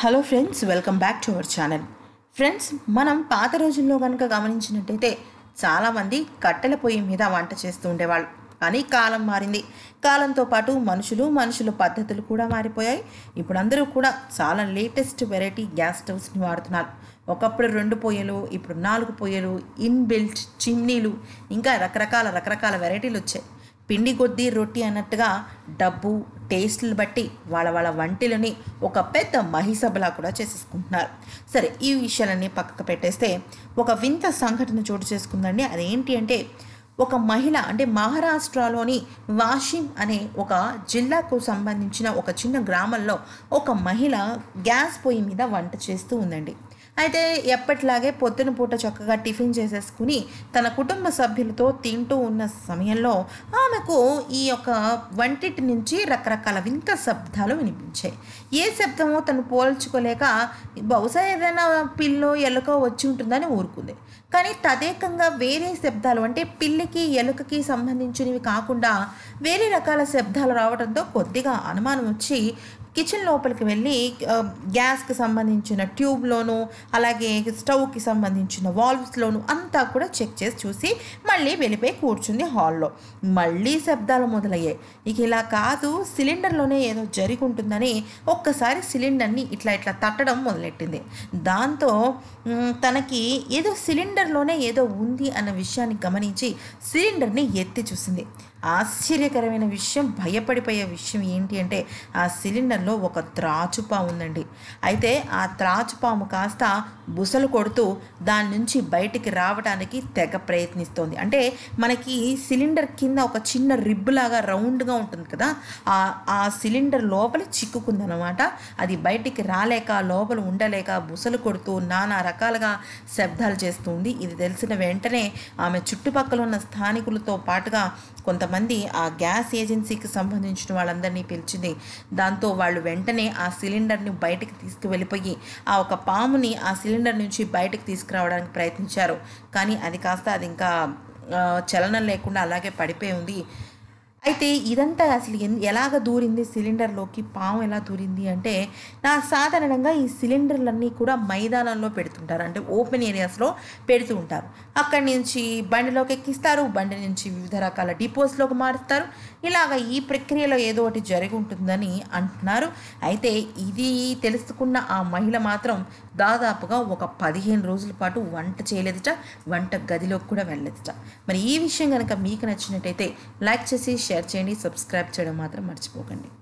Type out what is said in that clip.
hello friends welcome back to our channel friends మనం పాత రోజుల్లో కనుక గమనించినట్టయితే చాలామంది కట్టెల పొయ్యి మీద వంట చేస్తూ ఉండేవాళ్ళు కానీ కాలం మారింది కాలంతో పాటు మనుషులు మనుషుల పద్ధతులు కూడా మారిపోయాయి ఇప్పుడు అందరూ కూడా చాలా లేటెస్ట్ వెరైటీ గ్యాస్ స్టవ్స్ని వాడుతున్నారు ఒకప్పుడు రెండు పొయ్యలు ఇప్పుడు నాలుగు పొయ్యలు ఇన్బిల్ట్ చిమ్నీలు ఇంకా రకరకాల రకరకాల వెరైటీలు వచ్చాయి పిండి కొద్దీ రొట్టి అన్నట్టుగా డబ్బు టేస్ట్లు బట్టి వాళ్ళ వాళ్ళ వంటలని ఒక పెద్ద మహిసభలా కూడా చేసేసుకుంటున్నారు సరే ఈ విషయాలన్నీ పక్కకు పెట్టేస్తే ఒక వింత సంఘటన చోటు చేసుకుందండి అదేంటి అంటే ఒక మహిళ అంటే మహారాష్ట్రలోని వాషిం అనే ఒక జిల్లాకు సంబంధించిన ఒక చిన్న గ్రామంలో ఒక మహిళ గ్యాస్ పొయ్యి మీద వంట చేస్తూ ఉందండి అయితే ఎప్పటిలాగే పొద్దున పూట చక్కగా టిఫిన్ చేసేసుకుని తన కుటుంబ సభ్యులతో తింటూ ఉన్న సమయంలో ఆమెకు ఈ యొక్క వంటింటి నుంచి రకరకాల వింత శబ్దాలు వినిపించాయి ఏ శబ్దమో తను పోల్చుకోలేక బహుశా ఏదైనా పిల్లో ఎలుకో వచ్చి ఉంటుందని ఊరుకుంది కానీ తదేకంగా వేరే శబ్దాలు అంటే పిల్లికి ఎలుకకి సంబంధించినవి కాకుండా వేరే రకాల శబ్దాలు రావడంతో కొద్దిగా అనుమానం వచ్చి కిచెన్ లోపలికి వెళ్ళి ఆ, గ్యాస్కి సంబంధించిన ట్యూబ్లోను అలాగే స్టవ్కి సంబంధించిన వాల్వ్స్లోను అంతా కూడా చెక్ చేసి చూసి మళ్ళీ వెళ్ళిపోయి కూర్చుంది హాల్లో మళ్ళీ శబ్దాలు మొదలయ్యాయి ఇక ఇలా కాదు సిలిండర్లోనే ఏదో జరిగి ఉంటుందని ఒక్కసారి సిలిండర్ని ఇట్లా ఇట్లా తట్టడం మొదలెట్టింది దాంతో మ్, తనకి ఏదో సిలిండర్లోనే ఏదో ఉంది అన్న విషయాన్ని గమనించి సిలిండర్ని ఎత్తి చూసింది ఆశ్చర్యకరమైన విషయం భయపడిపోయే విషయం ఏంటి అంటే ఆ సిలిండర్లో ఒక త్రాచుపాము ఉందండి అయితే ఆ త్రాచుపాము కాస్త బుసలు కొడుతూ దాని నుంచి బయటికి రావడానికి తెగ ప్రయత్నిస్తోంది అంటే మనకి సిలిండర్ కింద ఒక చిన్న రిబ్బులాగా రౌండ్గా ఉంటుంది కదా ఆ ఆ సిలిండర్ లోపల చిక్కుకుందనమాట అది బయటికి రాలేక లోపల ఉండలేక బుసలు కొడుతూ నానా రకాలుగా శబ్దాలు చేస్తుంది ఇది తెలిసిన వెంటనే ఆమె చుట్టుపక్కల ఉన్న స్థానికులతో పాటుగా కొంతమంది ఆ గ్యాస్ ఏజెన్సీకి సంబంధించిన వాళ్ళందరినీ పిలిచింది దాంతో వాళ్ళు వెంటనే ఆ సిలిండర్ని బయటకు తీసుకువెళ్ళిపోయి ఆ ఒక పాముని ఆ సిలిండర్ నుంచి బయటకు తీసుకురావడానికి ప్రయత్నించారు కానీ అది కాస్త అది ఇంకా ఆ, చలనం లేకుండా అలాగే పడిపోయి ఉంది అయితే ఇదంతా అసలు ఎన్ ఎలాగ దూరింది సిలిండర్లోకి పాము ఎలా దూరింది అంటే నా సాధారణంగా ఈ సిలిండర్లన్నీ కూడా మైదానంలో పెడుతుంటారు అంటే ఓపెన్ ఏరియాస్లో పెడుతూ ఉంటారు అక్కడి నుంచి బండిలోకి ఎక్కిస్తారు బండి నుంచి వివిధ రకాల డిపోస్లోకి మారుస్తారు ఇలాగ ఈ ప్రక్రియలో ఏదో ఒకటి జరిగి ఉంటుందని అంటున్నారు అయితే ఇది తెలుసుకున్న ఆ మహిళ మాత్రం దాదాపుగా ఒక పదిహేను రోజుల పాటు వంట చేయలేదుట వంట గదిలోకి కూడా వెళ్ళలేదుట మరి ఈ విషయం కనుక మీకు నచ్చినట్టయితే లైక్ చేసి షేర్ చేయండి సబ్స్క్రైబ్ చేయడం మాత్రం మర్చిపోకండి